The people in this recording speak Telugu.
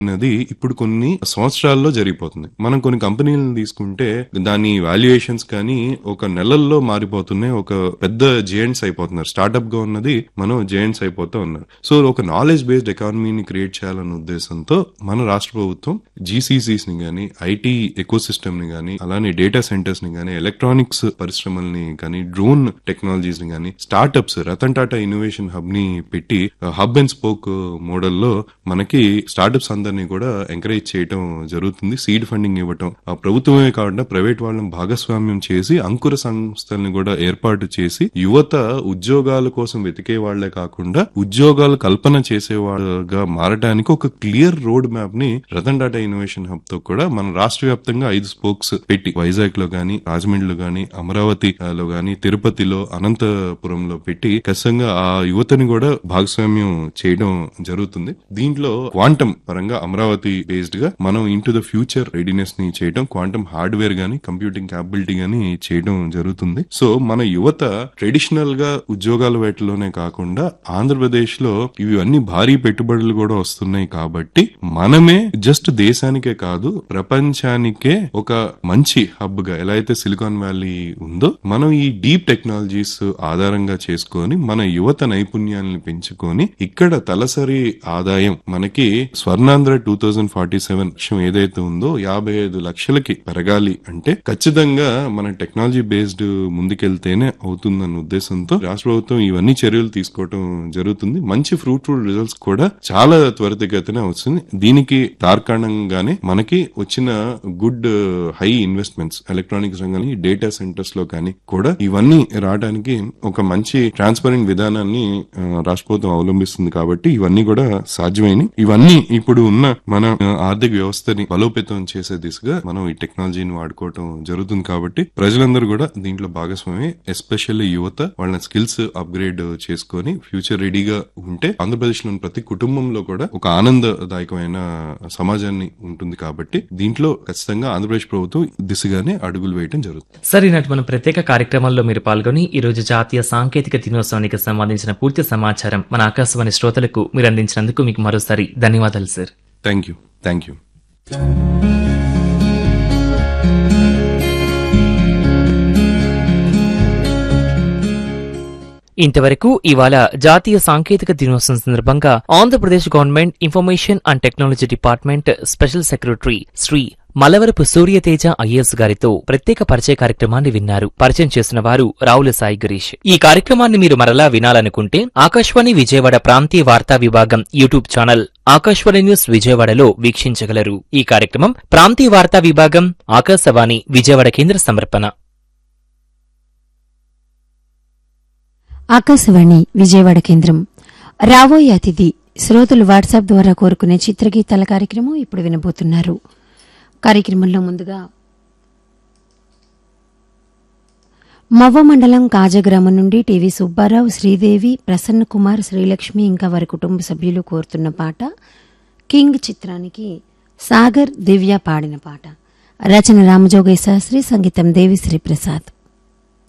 అనేది ఇప్పుడు కొన్ని సంవత్సరాల్లో జరిగిపోతుంది మనం కొన్ని కంపెనీలను తీసుకుంటే దాని వాల్యుయేషన్స్ కానీ ఒక నెలల్లో మారిపోతున్నాయి ఒక పెద్ద జేఎంట్స్ అయిపోతున్నారు స్టార్ట్అప్ గా ఉన్నది మనం జేఎంట్స్ అయిపోతూ ఉన్నారు సో ఒక నాలెడ్జ్ బేస్డ్ ఎకానమీని క్రియేట్ చేయాలన్న ఉద్దేశంతో మన రాష్ట్ర ప్రభుత్వం జీసీసీస్ ని గానీ ఐటీ ఎకో సిస్టమ్ ని గానీ అలానే డేటా సెంటర్స్ ని గానీ ఎలక్ట్రానిక్స్ పరిశ్రమల్ని కానీ డ్రోన్ టెక్నాలజీస్ ని గానీ startups Ratan Tata innovation hub ని పెట్టి హబ్ అండ్ స్పోక్ మోడల్లో మనకి స్టార్ట్అప్స్ అందరినీ కూడా ఎంకరేజ్ చేయటం జరుగుతుంది సీడ్ ఫండింగ్ ఇవ్వటం ఆ ప్రభుత్వమే కాకుండా ప్రైవేట్ వాళ్ళని భాగస్వామ్యం చేసి అంకుర సంస్థల్ని కూడా ఏర్పాటు చేసి యువత ఉద్యోగాల కోసం వెతికే వాళ్లే కాకుండా ఉద్యోగాలు కల్పన చేసే వాళ్ళగా మారడానికి ఒక క్లియర్ రోడ్ మ్యాప్ ని రతన్ టాటా ఇన్నోవేషన్ హబ్ తో కూడా మన రాష్ట్ర వ్యాప్తంగా ఐదు స్పోక్స్ పెట్టి వైజాగ్ లో గానీ రాజమండ్రిలో గానీ అమరావతి ఆ, లో గానీ తిరుపతిలో అనంతపురంలో పెట్టి ఖచ్చితంగా ఆ యువతని కూడా భాగస్వామ్యం చేయడం జరుగుతుంది దీంట్లో క్వాంటం పరంగా అమరావతి బేస్డ్ గా మనం ఇంటూ ద ఫ్యూచర్ రెడీనెస్ ని చేయడం క్వాంటం హార్డ్వేర్ గానీ కంప్యూటింగ్ క్యాపబిలిటీ గానీ చేయడం జరుగుతుంది సో మన యువత ట్రెడిషనల్ గా ఉద్యోగాల వేటలోనే కాకుండా ఆంధ్రప్రదేశ్ లో ఇవి అన్ని భారీ పెట్టుబడులు కూడా వస్తున్నాయి కాబట్టి మనమే జస్ట్ దేశానికే కాదు ప్రపంచానికే ఒక మంచి హబ్ గా ఎలా అయితే సిలికాన్ వ్యాలీ ఉందో మనం ఈ డీప్ టెక్నాలజీస్ ఆధారంగా చేసుకొని మన యువత నైపుణ్యాలను పెంచుకొని ఇక్కడ తలసరి ఆదాయం మనకి Swarnandhra two thousand forty seven లక్ష్యం ఏదైతే ఉందో యాభై ఐదు లక్షలకి పెరగాలి అంటే ఖచ్చితంగా మన టెక్నాలజీ బేస్డ్ ముందుకెళ్తేనే అవుతుందన్న ఉద్దేశంతో రాష్ట్ర ప్రభుత్వం ఇవన్నీ చర్యలు తీసుకోవటం జరుగుతుంది మంచి ఫ్రూట్ఫుల్ రిజల్ట్స్ కూడా చాలా త్వరితగతిన వస్తుంది దీనికి తార్కాణంగానే మనకి వచ్చిన గుడ్ హై ఇన్వెస్ట్మెంట్స్ ఎలక్ట్రానిక్స్ రంగాన్ని డేటా సెంటర్స్ లో కానీ కూడా ఇవన్నీ రావడానికి ఒక మంచి ట్రాన్స్పరెంట్ విధానాన్ని ఆ, రాష్ట్ర ప్రభుత్వం అవలంబిస్తుంది కాబట్టి ఇవన్నీ కూడా సాధ్యమైనవి ఇవన్నీ ఇప్పుడు ఉన్న మన ఆ, ఆర్థిక వ్యవస్థని బలోపేతం చేసే దిశగా మనం ఈ టెక్నాలజీని వాడుకోవటం జరుగుతుంది కాబట్టి ప్రజలందరూ కూడా దీంట్లో భాగస్వామి ఎస్పెషల్లీ యువత వాళ్ళ స్కిల్స్ అప్గ్రేడ్ చేసుకొని ఫ్యూచర్ రెడీగా ఉంటే ఆంధ్రప్రదేశ్ లోని ప్రతి కుటుంబంలో కూడా ఒక ఆనందదాయకమైన సమాజాన్ని ఉంటుంది కాబట్టి దీంట్లో ఖచ్చితంగా ఆంధ్రప్రదేశ్ ప్రభుత్వం దిశగానే అడుగులు వేయడం జరుగుతుంది సార్ ఈనాటి మన ప్రత్యేక కార్యక్రమంలో మీరు పాల్గొని ఈ రోజు జాతీయ సాంకేతిక దినోత్సవానికి సంబంధించిన పూర్తి సమాచారం మన ఆకాశవాణి శ్రోతలకు మీరు అందించినందుకు మీకు మరోసారి ధన్యవాదాలు sir thank you thank you ఇంతవరకు ఇవాళ జాతీయ సాంకేతిక దినోత్సవం సందర్భంగా Andhra Pradesh government information and technology department special secretary Shri Malavarapu Surya Teja IAS గారితో ప్రత్యేక పరిచయ కార్యక్రమాన్ని విన్నారు పరిచయం చేసిన వారు రావుల సాయి గిరీష్ ఈ కార్యక్రమాన్ని మీరు మరలా వినాలనుకుంటే ఆకాశవాణి విజయవాడ ప్రాంతీయ వార్తా విభాగం యూట్యూబ్ ఛానల్ ఆకాశవాణి న్యూస్ విజయవాడలో వీక్షించగలరు ఈ కార్యక్రమం ప్రాంతీయ వార్తా విభాగం ఆకాశవాణి విజయవాడ కేంద్ర సమర్పణ ఆకాశవాణి విజయవాడ కేంద్రం రాబోయే అతిథి శ్రోతలు వాట్సాప్ ద్వారా కోరుకునే చిత్రగీతాల కార్యక్రమం ఇప్పుడు వినబోతున్నారు కార్యక్రమంలో ముందుగా మవ్వ మండలం కాజగ్రామం నుండి టీవీ సుబ్బారావు శ్రీదేవి ప్రసన్న కుమార్ శ్రీలక్ష్మి ఇంకా వారి కుటుంబ సభ్యులు కోరుతున్న పాట కింగ్ చిత్రానికి సాగర్ దివ్య పాడిన పాట రచన రామజోగయ్య శాస్త్రి సంగీతం దేవిశ్రీ ప్రసాద్